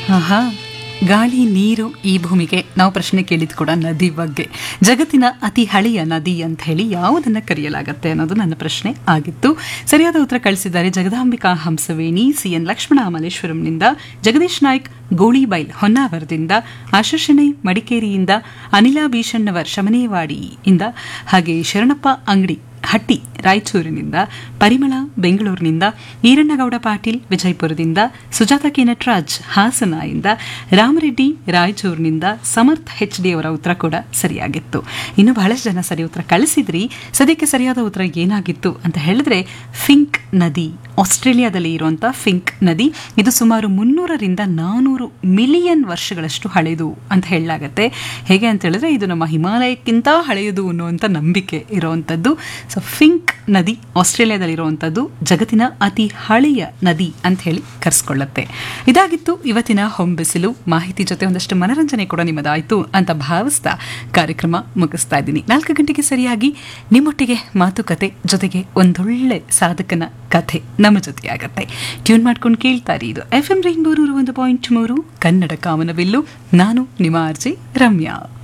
ಆಹಾ ಗಾಳಿ ನೀರು ಈ ಭೂಮಿಗೆ ನಾವು ಪ್ರಶ್ನೆ ಕೇಳಿದ್ ಕೂಡ ನದಿ ಬಗ್ಗೆ ಜಗತ್ತಿನ ಅತಿ ಹಳೆಯ ನದಿ ಅಂತ ಹೇಳಿ ಯಾವುದನ್ನ ಕರೆಯಲಾಗತ್ತೆ ಅನ್ನೋದು ನನ್ನ ಪ್ರಶ್ನೆ ಆಗಿತ್ತು ಸರಿಯಾದ ಉತ್ತರ ಕಳಿಸಿದ್ದಾರೆ ಜಗದಾಂಬಿಕಾ ಹಂಸವೇಣಿ ಸಿ ಎನ್ ಲಕ್ಷ್ಮಣ ಮಲ್ಲೇಶ್ವರಂನಿಂದ ಜಗದೀಶ್ ನಾಯ್ಕ್ ಗೋಳಿಬೈಲ್ ಹೊನ್ನಾವರದಿಂದ ಆಶರ್ಷಣೆ ಮಡಿಕೇರಿಯಿಂದ ಅನಿಲಾ ಭೀಷಣ್ಣವರ್ ಶಮನೇವಾಡಿಯಿಂದ ಹಾಗೆ ಶರಣಪ್ಪ ಅಂಗಡಿ ಹಟ್ಟಿ ರಾಯಚೂರಿನಿಂದ ಪರಿಮಳ ಬೆಂಗಳೂರಿನಿಂದ ಈರಣ್ಣಗೌಡ ಪಾಟೀಲ್ ವಿಜಯಪುರದಿಂದ ಸುಜಾತ ಕೆ ನಟರಾಜ್ ಹಾಸನ ಇಂದ ರಾಮರೆಡ್ಡಿ ರಾಯಚೂರಿನಿಂದ ಸಮರ್ಥ್ ಎಚ್ ಡಿ ಅವರ ಉತ್ತರ ಕೂಡ ಸರಿಯಾಗಿತ್ತು ಇನ್ನು ಬಹಳಷ್ಟು ಜನ ಸರಿ ಉತ್ತರ ಕಳಿಸಿದ್ರಿ ಸದ್ಯಕ್ಕೆ ಸರಿಯಾದ ಉತ್ತರ ಏನಾಗಿತ್ತು ಅಂತ ಹೇಳಿದ್ರೆ ಫಿಂಕ್ ನದಿ ಆಸ್ಟ್ರೇಲಿಯಾದಲ್ಲಿ ಇರುವಂತಹ ಫಿಂಕ್ ನದಿ ಇದು ಸುಮಾರು ಮುನ್ನೂರರಿಂದ ನಾನೂರು ಮಿಲಿಯನ್ ವರ್ಷಗಳಷ್ಟು ಹಳೆಯದು ಅಂತ ಹೇಳಲಾಗತ್ತೆ ಹೇಗೆ ಅಂತ ಹೇಳಿದ್ರೆ ಇದು ನಮ್ಮ ಹಿಮಾಲಯಕ್ಕಿಂತ ಹಳೆಯದು ಅನ್ನುವಂಥ ನಂಬಿಕೆ ಇರುವಂಥದ್ದು ಸೊ ಫಿಂಕ್ ನದಿ ಆಸ್ಟ್ರೇಲಿಯಾದಲ್ಲಿರುವಂಥದ್ದು ಜಗತ್ತಿನ ಅತಿ ಹಳೆಯ ನದಿ ಅಂತ ಹೇಳಿ ಕರೆಸ್ಕೊಳ್ಳುತ್ತೆ ಇದಾಗಿತ್ತು ಇವತ್ತಿನ ಹೊಂಬಿಸಿಲು ಮಾಹಿತಿ ಜೊತೆ ಒಂದಷ್ಟು ಮನರಂಜನೆ ಕೂಡ ನಿಮ್ಮದಾಯಿತು ಅಂತ ಭಾವಿಸ್ತಾ ಕಾರ್ಯಕ್ರಮ ಮುಗಿಸ್ತಾ ಇದ್ದೀನಿ ನಾಲ್ಕು ಗಂಟೆಗೆ ಸರಿಯಾಗಿ ನಿಮ್ಮೊಟ್ಟಿಗೆ ಮಾತುಕತೆ ಜೊತೆಗೆ ಒಂದೊಳ್ಳೆ ಸಾಧಕನ ಕಥೆ ನಮ್ಮ ಜೊತೆ ಆಗತ್ತೆ ಟ್ಯೂನ್ ಮಾಡ್ಕೊಂಡು ಕೇಳ್ತಾರೆ ಇದು ಎಫ್ ಎಂ ರೈನ್ಬೋರೂರು ಒಂದು ಪಾಯಿಂಟ್ ಮೂರು ಕನ್ನಡ ಕಾಮನವಿಲ್ಲು ನಾನು ನಿಮ್ಮ ಆರ್ಜಿ ರಮ್ಯಾ